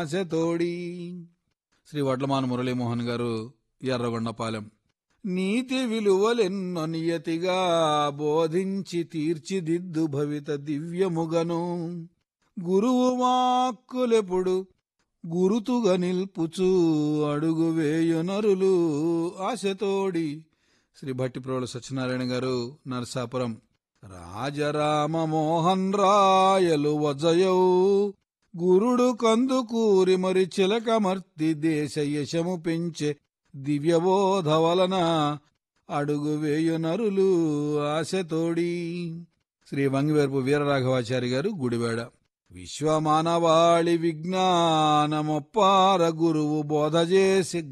ఆశతోడి శ్రీ వడ్లమాన మురళీమోహన్ గారు ఎర్రగొండపాలెం నీతి విలువలెన్నో నియతిగా బోధించి తీర్చిదిద్దు భవిత దివ్యముగను గురువు వాక్కులెప్పుడు గురుతుగా నిల్పుచు అడుగు వేయునరులు ఆశతోడి శ్రీ భట్టిప్రోల సత్యనారాయణ గారు నరసాపురం రాజరామ మోహన్ రాయలు వజయౌ గురుడు కందుకూరి మరి చిలకమర్తి దేశ యశము పెంచే దివ్యబోధ వలన అడుగు వేయునరులు ఆశతోడి శ్రీ వంగివేర్పు వీరరాఘవాచారి గారు గుడివాడ విశ్వమానవాళి విజ్ఞానమొప్పార గురువు బోధ చేసి